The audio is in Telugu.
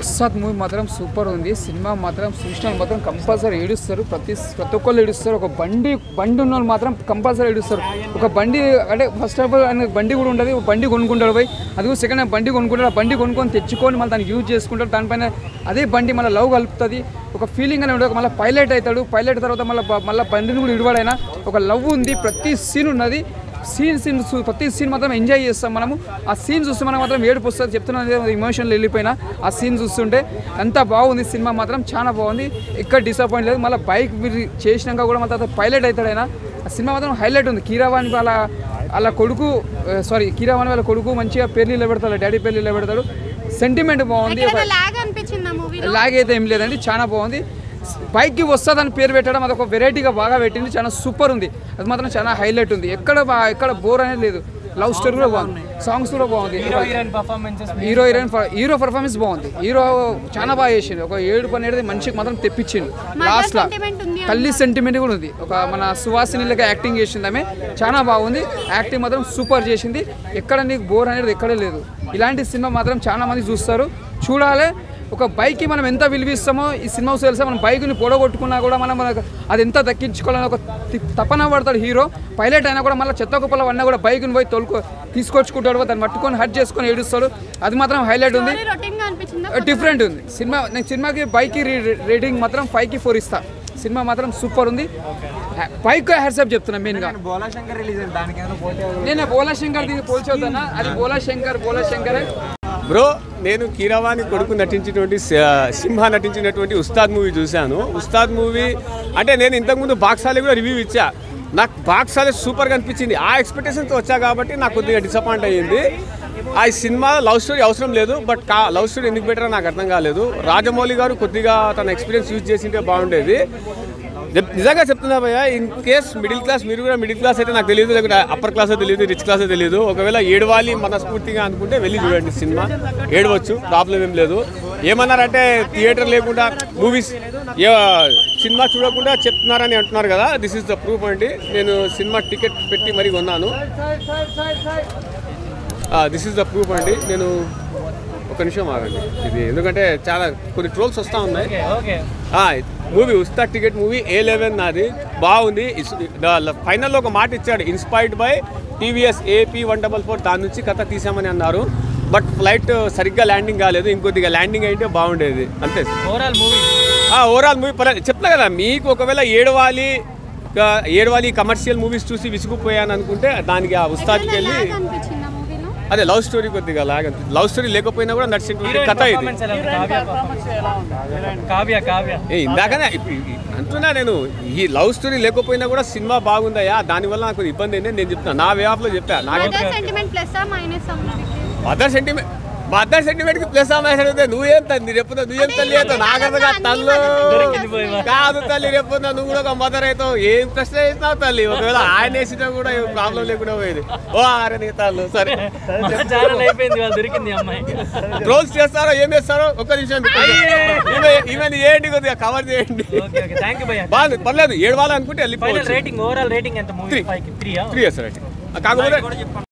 ఉస్తాద్ మూవీ మాత్రం సూపర్ ఉంది సినిమా మాత్రం చూసిన మాత్రం కంపల్సరీ ఏడుస్తారు ప్రతి ప్రతి ఒక్కళ్ళు ఏడుస్తారు ఒక బండి బండి ఉన్న వాళ్ళు మాత్రం కంపల్సరీ ఏడుస్తారు ఒక బండి అంటే ఫస్ట్ ఆఫ్ ఆల్ ఆయన బండి కూడా ఉండదు ఒక బండి కొనుక్కుంటాడు పోయి అది కూడా సెకండ్ హ్యాండ్ బండి కొనుక్కుంటాడు ఆ బండి కొనుక్కొని తెచ్చుకొని మళ్ళీ దాన్ని యూజ్ చేసుకుంటాడు దానిపైన అదే బండి మళ్ళీ లవ్ కలుపుతుంది ఒక ఫీలింగ్ అనేది ఉండదు మళ్ళీ పైలట్ అవుతాడు పైలట్ తర్వాత మళ్ళీ మళ్ళీ బండిని కూడా ఇడవాడైనా ఒక లవ్ ఉంది ప్రతి సీన్ ఉన్నది సీన్ సీన్ చూ- ప్రతి సీన్ మాత్రం ఎంజాయ్ చేస్తాం మనము ఆ సీన్ చూస్తే మనం మాత్రం ఏడుపు వస్తుంది చెప్తున్నాను ఇమోషన్లు వెళ్ళిపోయినా ఆ సీన్ చూస్తుంటే అంత బాగుంది సినిమా మాత్రం చాలా బాగుంది ఎక్కడ డిసప్పాయింట్ లేదు మళ్ళీ బైక్ చేసినాక కూడా మళ్ళీ పైలట్ అవుతాడు ఆయన ఆ సినిమా మాత్రం హైలైట్ ఉంది కీరావాణి వాళ్ళ వాళ్ళ కొడుకు సారీ కీరావాణి వాళ్ళ కొడుకు మంచిగా పేర్లు నిలబెడతాడు డాడీ పేర్లు నిలబెడతాడు సెంటిమెంట్ బాగుంది ఒక లాగ్ అనిపించింది ఆ మూవీలో లాగ్ అయితే ఏం లేదండి చాలా బాగుంది బైక్కి వస్తుందని పేరు పెట్టడం అది ఒక వెరైటీగా బాగా పెట్టింది చాలా సూపర్ ఉంది అది మాత్రం చాలా హైలైట్ ఉంది ఎక్కడ బా- ఎక్కడ బోర్ అనేది లేదు లవ్ స్టోరీ కూడా బాగుంది సాంగ్స్ కూడా బాగుంది హీరో హీరోయిన్ ప- హీరో పర్ఫార్మెన్స్ బాగుంది హీరో చాలా బాగా చేసింది ఒక ఏడు పని అనేది మనిషికి మాత్రం తెప్పించింది లాస్ట్ లా sentiment ఉంది తల్లి సెంటిమెంట్ కూడా ఉంది ఒక మన సువాసినిలగా యాక్టింగ్ చేసింది ఆమె చాలా బాగుంది యాక్టింగ్ మాత్రం సూపర్ చేసింది ఎక్కడ నీకు బోర్ అనేది ఎక్కడే లేదు ఇలాంటి సినిమా మాత్రం చాలా మంది చూస్తారు చూడాలి ఒక బైక్కి మనం ఎంత విలువిస్తామో ఈ సినిమా తెలుసా మనం బైక్ని పొడగొట్టుకున్నా కూడా మనం మనకు అది ఎంత దక్కించుకోవాలని ఒక తి- తపన పడతాడు హీరో పైలట్ అయినా కూడా మళ్ళీ చెత్త కుప్పల వన్నా కూడా బైక్ని పోయి తోలుకో తీసుకొచ్చుకుంటాడు దాన్ని పట్టుకొని హట్ చేసుకొని ఏడుస్తాడు అది మాత్రం హైలైట్ ఉంది రొటీన్ గా అనిపించిందా డిఫరెంట్ ఉంది సినిమా నేను సినిమాకి బైక్ రేటింగ్ మాత్రం ఫైవ్కి ఫోర్ ఇస్తా సినిమా మాత్రం సూపర్ ఉంది బైక్ హ్యాట్సాప్ చెప్తున్నా మెయిన్గా బోలా శంకర్ రిలీజ్ అయింది దానికి ఏమైనా పోతే నేను బోలా శంకర్ దీన్ని పోల్చొద్దానా అది బోలా శంకర్ బోలా శంకర్ బ్రో నేను కీరవాణి కొడుకు నటించినటువంటి స- సింహ నటించినటువంటి ఉస్తాద్ మూవీ చూశాను ఉస్తాద్ మూవీ అంటే నేను ఇంతకుముందు బాక్సాలి కూడా రివ్యూ ఇచ్చా నాకు బాక్సాలి సూపర్గా అనిపించింది ఆ ఎక్స్పెక్టేషన్తో వచ్చా కాబట్టి నాకు కొద్దిగా డిసప్పాయింట్ అయ్యింది ఆ సినిమా లవ్ స్టోరీ అవసరం లేదు బట్ కా లవ్ స్టోరీ ఎందుకు బెటర్ నాకు అర్థం కాలేదు రాజమౌళి గారు కొద్దిగా తన ఎక్స్పీరియన్స్ యూజ్ చేసింటే బాగుండేది చెప్- నిజంగా చెప్తున్నా భయ్య ఇన్ కేస్ మిడిల్ క్లాస్ మీరు కూడా మిడిల్ క్లాస్ అయితే నాకు తెలియదు లేకపోతే అప్పర్ క్లాస్ తెలియదు రిచ్ క్లాస్ తెలియదు ఒకవేళ ఏడవాలి మనస్ఫూర్తిగా అనుకుంటే వెళ్ళి చూడండి సినిమా ఏడవచ్చు ప్రాబ్లం ఏం లేదు ఏమన్నారంటే థియేటర్ లేకుండా మూవీస్ సినిమా చూడకుండా చెప్తున్నారని అంటున్నారు కదా దిస్ ఇస్ ద ప్రూఫ్ అండి నేను సినిమా టికెట్ పెట్టి మరీ కొన్నాను దిస్ ఇస్ ద ప్రూఫ్ అండి నేను ఒక నిమిషం ఆగండి ఇది ఎందుకంటే చాలా కొన్ని ట్రోల్స్ వస్తూ ఉన్నాయి movie Ustaad ticket movie A eleven నాది బాగుంది ఫైనల్లో ఒక మాట ఇచ్చాడు inspired by TVS AP one double four దాని నుంచి కథ తీసామని అన్నారు బట్ ఫ్లైట్ సరిగ్గా ల్యాండింగ్ కాలేదు ఇంకొద్దిగా ల్యాండింగ్ అయితే బాగుండేది అంతే ఓవరాల్ మూవీ ఓవరాల్ మూవీ పర్లేదు చెప్తా కదా మీకు ఒకవేళ ఏడవాలి ఇంకా ఏడవాలి కమర్షియల్ మూవీస్ చూసి విసుగుపోయాను అనుకుంటే దానికి ఆ ఉస్తాద్కి వెళ్ళి లాగ్ అనిపించింది ఆ మూవీలో అదే లవ్ స్టోరీ కొద్దిగా లాగా లవ్ స్టోరీ లేకపోయినా కూడా నడిచిన కథ ఇది కావ్య కావ్య ఏ ఇందాకనే ఇప్పు- ఇ- అంటున్నా నేను ఈ లవ్ స్టోరీ లేకపోయినా కూడా సినిమా బాగుందయ్యా దానివల్ల నాకు ఇబ్బంది ఏంటి నేను చెప్తున్నా నా వే ఆఫ్లో చెప్పా నాకు మదర్ సెంటిమెంట్ ప్లస్ ఆ మైనస్ ఆ మూవీకి మదర్ సెంటిమెంట్ మదర్ సెంటిమెంట్ కి ప్లస్ అమ్మాయి అడిగితే నువ్వేం తల్లి రేపు నువ్వేం తల్లి అయితే నాకు అర్థం కాదు తల్లు కాదు తల్లి రేపు నువ్వు కూడా ఒక మదర్ అవుతావు ఏం ప్రశ్న వేసినావు తల్లి ఒకవేళ ఆయన వేసినా కూడా ఏం ప్రాబ్లం లేకుండా పోయేది ఓ ఆరే నీ తల్లు సరే ఛానల్ అయిపోయింది వాళ్ళు దొరికింది ఈ అమ్మాయి ట్రోల్స్ చేస్తారో ఏం చేస్తారో ఒక్క నిమిషం ఈవెన్ ఏంటి కొద్దిగా కవర్ చేయండి ఓకే ఓకే థ్యాంక్ యూ భయ్యా బాగుంది పర్లేదు ఏడవాలి అనుకుంటే ఫైనల్ వెళ్ళిపోవచ్చు రేటింగ్ ఓవరాల్ రేటింగ్ ఎంత movie Three. Five three three years right కాకపోతే